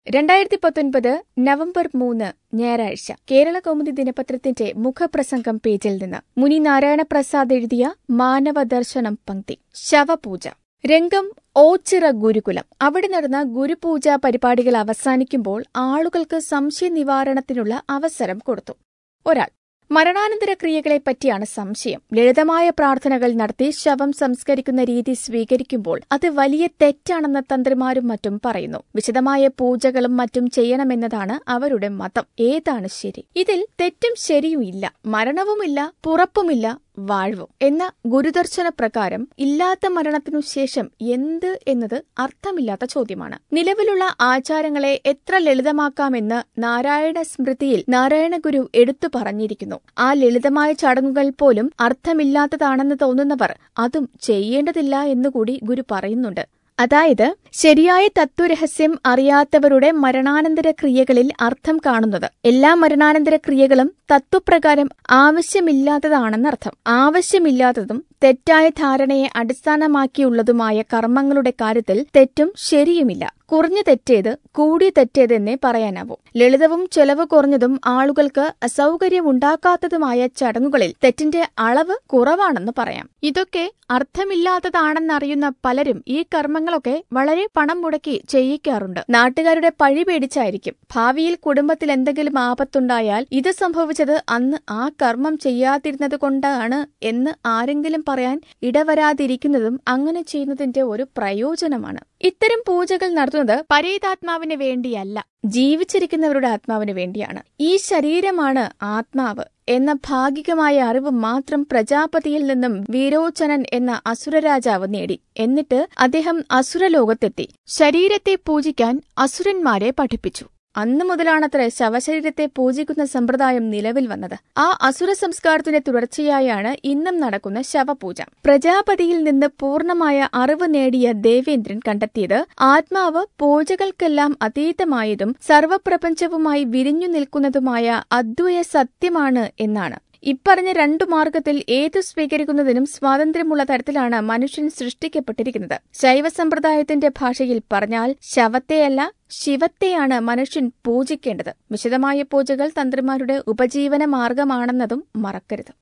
രണ്ടായിരത്തി പത്തൊൻപത് നവംബർ മൂന്ന് ഞായറാഴ്ച കേരള കൗമുദി ദിനപത്രത്തിന്റെ മുഖപ്രസംഗം പേജിൽ നിന്ന് മുനി നാരായണ പ്രസാദ് എഴുതിയ മാനവ ദർശനം പങ്ക്തി ശവപൂജ രംഗം ഓച്ചിറ ഗുരുകുലം അവിടെ നടന്ന ഗുരുപൂജ പരിപാടികൾ അവസാനിക്കുമ്പോൾ ആളുകൾക്ക് സംശയ നിവാരണത്തിനുള്ള അവസരം കൊടുത്തു ഒരാൾ മരണാനന്തര ക്രിയകളെപ്പറ്റിയാണ് സംശയം ലളിതമായ പ്രാർത്ഥനകൾ നടത്തി ശവം സംസ്കരിക്കുന്ന രീതി സ്വീകരിക്കുമ്പോൾ അത് വലിയ തെറ്റാണെന്ന് തന്ത്രിമാരും മറ്റും പറയുന്നു വിശദമായ പൂജകളും മറ്റും ചെയ്യണമെന്നതാണ് അവരുടെ മതം ഏതാണ് ശരി ഇതിൽ തെറ്റും ശരിയും ഇല്ല മരണവുമില്ല പുറപ്പുമില്ല വാഴ്വും എന്ന ഗുരുദർശന പ്രകാരം ഇല്ലാത്ത മരണത്തിനു ശേഷം എന്ത് എന്നത് അർത്ഥമില്ലാത്ത ചോദ്യമാണ് നിലവിലുള്ള ആചാരങ്ങളെ എത്ര ലളിതമാക്കാമെന്ന് നാരായണ സ്മൃതിയിൽ നാരായണ ഗുരു എടുത്തു പറഞ്ഞിരിക്കുന്നു ആ ലളിതമായ ചടങ്ങുകൾ പോലും അർത്ഥമില്ലാത്തതാണെന്ന് തോന്നുന്നവർ അതും ചെയ്യേണ്ടതില്ല എന്നുകൂടി ഗുരു പറയുന്നുണ്ട് അതായത് ശരിയായ തത്വരഹസ്യം അറിയാത്തവരുടെ മരണാനന്തര ക്രിയകളിൽ അർത്ഥം കാണുന്നത് എല്ലാ മരണാനന്തര ക്രിയകളും തത്വപ്രകാരം ആവശ്യമില്ലാത്തതാണെന്നർത്ഥം ആവശ്യമില്ലാത്തതും തെറ്റായ ധാരണയെ അടിസ്ഥാനമാക്കിയുള്ളതുമായ കർമ്മങ്ങളുടെ കാര്യത്തിൽ തെറ്റും ശരിയുമില്ല കുറഞ്ഞ തെറ്റേത് കൂടിയ തെറ്റേതെന്നേ പറയാനാവൂ ലളിതവും ചെലവ് കുറഞ്ഞതും ആളുകൾക്ക് അസൗകര്യമുണ്ടാക്കാത്തതുമായ ചടങ്ങുകളിൽ തെറ്റിന്റെ അളവ് കുറവാണെന്ന് പറയാം ഇതൊക്കെ അർത്ഥമില്ലാത്തതാണെന്നറിയുന്ന പലരും ഈ കർമ്മങ്ങളൊക്കെ വളരെ പണം മുടക്കി ചെയ്യിക്കാറുണ്ട് നാട്ടുകാരുടെ പഴി പേടിച്ചായിരിക്കും ഭാവിയിൽ കുടുംബത്തിൽ എന്തെങ്കിലും ആപത്തുണ്ടായാൽ ഇത് സംഭവിച്ചത് അന്ന് ആ കർമ്മം ചെയ്യാതിരുന്നത് കൊണ്ടാണ് എന്ന് ആരെങ്കിലും പറയാൻ ഇടവരാതിരിക്കുന്നതും അങ്ങനെ ചെയ്യുന്നതിന്റെ ഒരു പ്രയോജനമാണ് ഇത്തരം പൂജകൾ നടത്തുന്നത് പരേതാത്മാവിന് വേണ്ടിയല്ല ജീവിച്ചിരിക്കുന്നവരുടെ ആത്മാവിന് വേണ്ടിയാണ് ഈ ശരീരമാണ് ആത്മാവ് എന്ന ഭാഗികമായ അറിവ് മാത്രം പ്രജാപതിയിൽ നിന്നും വീരോചനൻ എന്ന അസുരരാജാവ് നേടി എന്നിട്ട് അദ്ദേഹം അസുരലോകത്തെത്തി ശരീരത്തെ പൂജിക്കാൻ അസുരന്മാരെ പഠിപ്പിച്ചു അന്നു മുതലാണത്ര ശവശരീരത്തെ പൂജിക്കുന്ന സമ്പ്രദായം നിലവിൽ വന്നത് ആ അസുര സംസ്കാരത്തിന്റെ തുടർച്ചയായാണ് ഇന്നും നടക്കുന്ന ശവപൂജ പ്രജാപതിയിൽ നിന്ന് പൂർണ്ണമായ അറിവ് നേടിയ ദേവേന്ദ്രൻ കണ്ടെത്തിയത് ആത്മാവ് പൂജകൾക്കെല്ലാം അതീതമായതും സർവപ്രപഞ്ചവുമായി വിരിഞ്ഞു നിൽക്കുന്നതുമായ അദ്വയ സത്യമാണ് എന്നാണ് ഇപ്പറഞ്ഞ രണ്ടു മാർഗത്തിൽ ഏതു സ്വീകരിക്കുന്നതിനും സ്വാതന്ത്ര്യമുള്ള തരത്തിലാണ് മനുഷ്യൻ സൃഷ്ടിക്കപ്പെട്ടിരിക്കുന്നത് ശൈവ സമ്പ്രദായത്തിന്റെ ഭാഷയിൽ പറഞ്ഞാൽ ശവത്തെയല്ല ശിവത്തെയാണ് മനുഷ്യൻ പൂജിക്കേണ്ടത് വിശദമായ പൂജകൾ തന്ത്രിമാരുടെ ഉപജീവന മാർഗമാണെന്നതും മറക്കരുത്